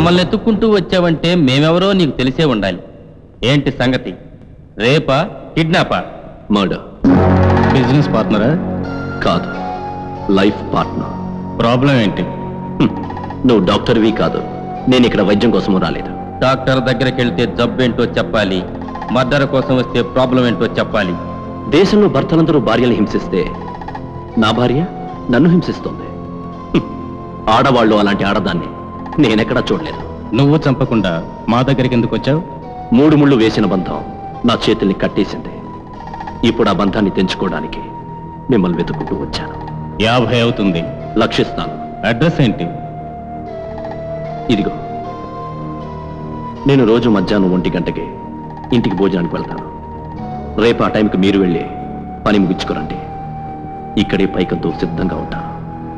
మమ్మల్ని ఎత్తుక్కుంటూ వచ్చావంటే మేమెవరో నీకు తెలిసే ఉండాలి ఏంటి సంగతి రేపా కిడ్నాపా మర్డర్ బిజినెస్ పార్ట్నరా కాదు లైఫ్ పార్ట్నర్ ప్రాబ్లం ఏంటి నువ్వు డాక్టర్వి కాదు నేను ఇక్కడ వైద్యం కోసం రాలేదు డాక్టర్ దగ్గరికి వెళ్తే జబ్బు ఏంటో చెప్పాలి మర్డర్ కోసం వస్తే ప్రాబ్లం ఏంటో చెప్పాలి దేశంలో భర్తలందరూ భార్యలు హింసిస్తే నా భార్య నన్ను హింసిస్తోంది హ్మ్. ఆడవాళ్ళు అలాంటి ఆడదాన్ని నేనెక్కడా చూడలేదు నువ్వు చంపకుండా మా దగ్గరికి ఎందుకు వచ్చావు మూడు ముళ్ళు వేసిన బంధం నా చేతుల్ని కట్టేసింది ఇప్పుడు ఆ బంధాన్ని తెంచుకోవడానికి మిమ్మల్ని వెతుక్కుంటూ వచ్చాను యాభై అవుతుంది లక్షిస్తాను అడ్రస్ ఏంటి ఇదిగో నేను రోజు మధ్యాహ్నం ఒంటి గంటకి ఇంటికి భోజనానికి వెళ్తాను రేపు ఆ టైంకి మీరు వెళ్ళి పని ముగించుకోరండి ఇక్కడే పైకంతో సిద్ధంగా ఉంటాను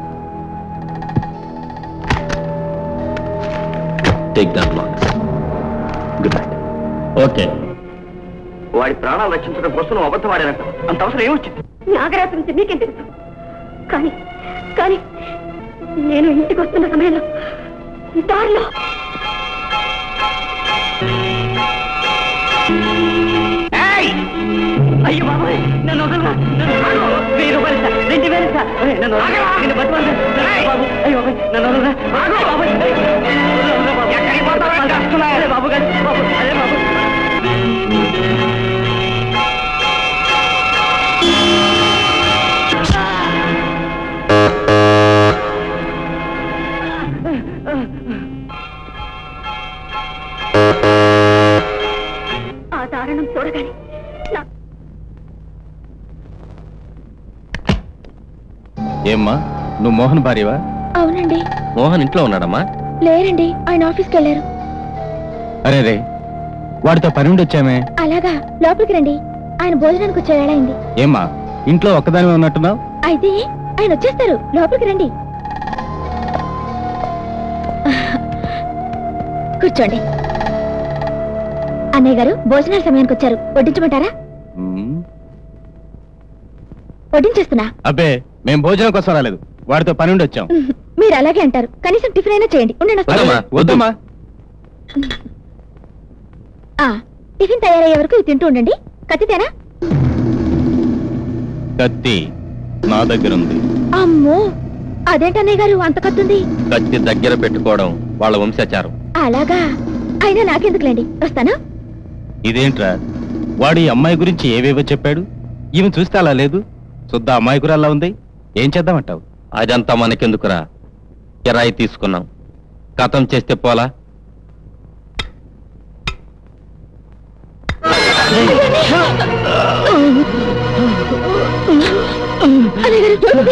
take that long good night okay వాడి ప్రాణాలు రక్షించడం కోసం నువ్వు అబద్ధం ఆడానంట అంత అవసరం ఏమొచ్చింది నాగరాజు గురించి మీకేం తెలుసు కానీ కానీ నేను ఇంటికి వస్తున్న సమయంలో దారిలో అయ్యో బాబాయ్ నన్ను వదలరా నన్ను ఆగు. వెయ్యి రూపాయలు ఇస్తా రెండు వేలు ఇస్తా ఏయ్, నన్ను వదలరా. నిన్ను బతిమాలను. బాబు అయ్యో బాబాయ్ నన్ను వదలరా అయ్యో బాబాయ్ ఏయ్, వదలరా బాబు. అదే బాబు గారు బాబు అదే బాబు ఆ దారుణం చూడగానే నా ఏమ్మా నువ్వు మోహన్ భార్యవా అవునండి మోహన్ ఇంట్లో ఉన్నాడమ్మా లేరండి ఆయన ఆఫీస్కి వెళ్ళారు అరే రే వాడితో పని ఉండి వచ్చామే అలాగా లోపలికి రండి ఆయన భోజనానికి వచ్చే వేళ అయింది ఏమ్మా ఇంట్లో ఒక్కదాని ఉన్నట్టున్నావు అయితే ఆయన వచ్చేస్తారు లోపలికి రండి కూర్చోండి అన్నయ్య గారు భోజనాల సమయానికి వచ్చారు వడ్డించమంటారా వడ్డించేస్తున్నా అబ్బే మేము భోజనం కోసం రాలేదు వాడితో పని ఉండి వచ్చాం ఉహ్, మీరు అలాగే అంటారు కనీసం టిఫిన్ అయినా చేయండి ఉండండి వస్తాను. వద్దమ్మా, వద్దమ్మా ఆ, టిఫిన్ తయారయ్యే వరకు ఇది తింటూ ఉండండి కత్తితేనా కత్తి నా దగ్గర ఉంది అమ్మో అదేంటి అన్నయ్య గారు అంత కత్తుంది కత్తి దగ్గర పెట్టుకోవడం వాళ్ళ వంశాచారం అలాగా అయినా నాకెందుకులేండి వస్తాను ఇదేంట్రా వాడు ఈ అమ్మాయి గురించి ఏవేవో చెప్పాడు ఈమె చూస్తే అలా లేదు శుద్ధ అమ్మాయికురాల్లా ఉంది ఏం చేద్దామంటావు అదంతా మనకెందుకురా కిరాయి తీసుకున్నాం కథం చేస్తే పోలా అన్నయ్య గారు చూడండి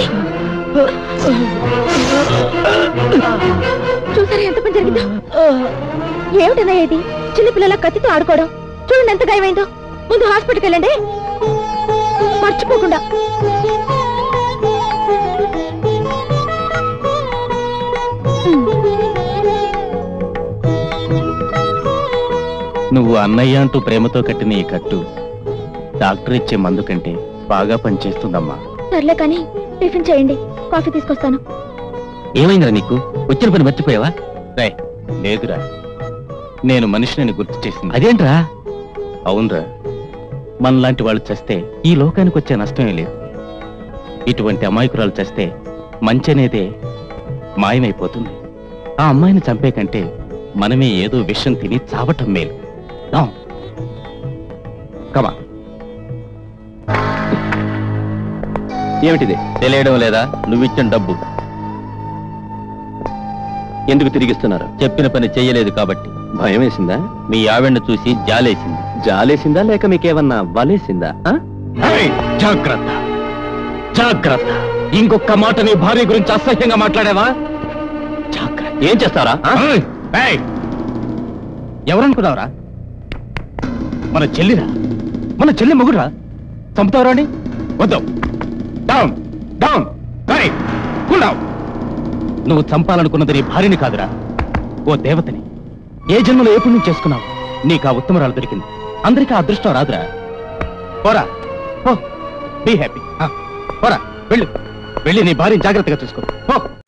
చూసారా ఎంత పని జరిగిందో ఏమిటన్నయ్య ఇది చిన్నపిల్లల కత్తితో ఆడుకోవడం చూడండి ఎంత గాయమైందో ముందు హాస్పిటల్కి వెళ్ళండి మర్చిపోకుండా నువ్వు అన్నయ్య అంటూ ప్రేమతో కట్టిన ఈ కట్టు డాక్టర్ ఇచ్చే మందు కంటే బాగా పనిచేస్తుందమ్మా సర్లే కానీ టిఫిన్ చేయండి కాఫీ తీసుకొస్తాను ఏమైందిరా నీకు వచ్చిన పని మర్చిపోయావా రే లేదురా నేను మనిషిని గుర్తు చేసింది అదేంట్రా అవునరా మనలాంటి వాళ్ళు చస్తే ఈ లోకానికి వచ్చే నష్టమే లేదు ఇటువంటి అమాయకురాలు చస్తే మంచి అనేదే మాయమైపోతుంది ఆ అమ్మాయిని చంపే కంటే మనమే ఏదో విషం తిని చావటం మేలు కమా ఏమిటిది తెలియడం లేదా నువ్విచ్చిన డబ్బు ఎందుకు తిరిగిస్తున్నారు చెప్పిన పని చెయ్యలేదు కాబట్టి భయం వేసిందా మీ ఆవిడ్ని చూసి జాలేసింది జాలేసిందా లేక మీకేమన్నా వలేసిందా ఆ? జాగ్రత్త జాగ్రత్త ఇంకొక మాట నీ భార్య గురించి అసహ్యంగా మాట్లాడావా జాగ్రత్త ఏం చేస్తారా ఆ? ఎవరనుకున్నావురా మన చెల్లిరా మన చెల్లి మొగుడురా చంపుతావురా అని వద్దాం డౌన్ డౌన్ కూల్ డౌన్ నువ్వు చంపాలనుకున్నది నీ భార్యని కాదురా ఓ దేవతని ఏ జన్మలో ఏ పుణ్యం చేసుకున్నావు నీకు ఆ ఉత్తమరాలు దొరికింది అందరికీ ఆ అదృష్టం రాదురా పోరా పో బీ హ్యాపీ పోరా వెళ్ళు వెళ్ళి నీ భార్యని జాగ్రత్తగా చూసుకో పో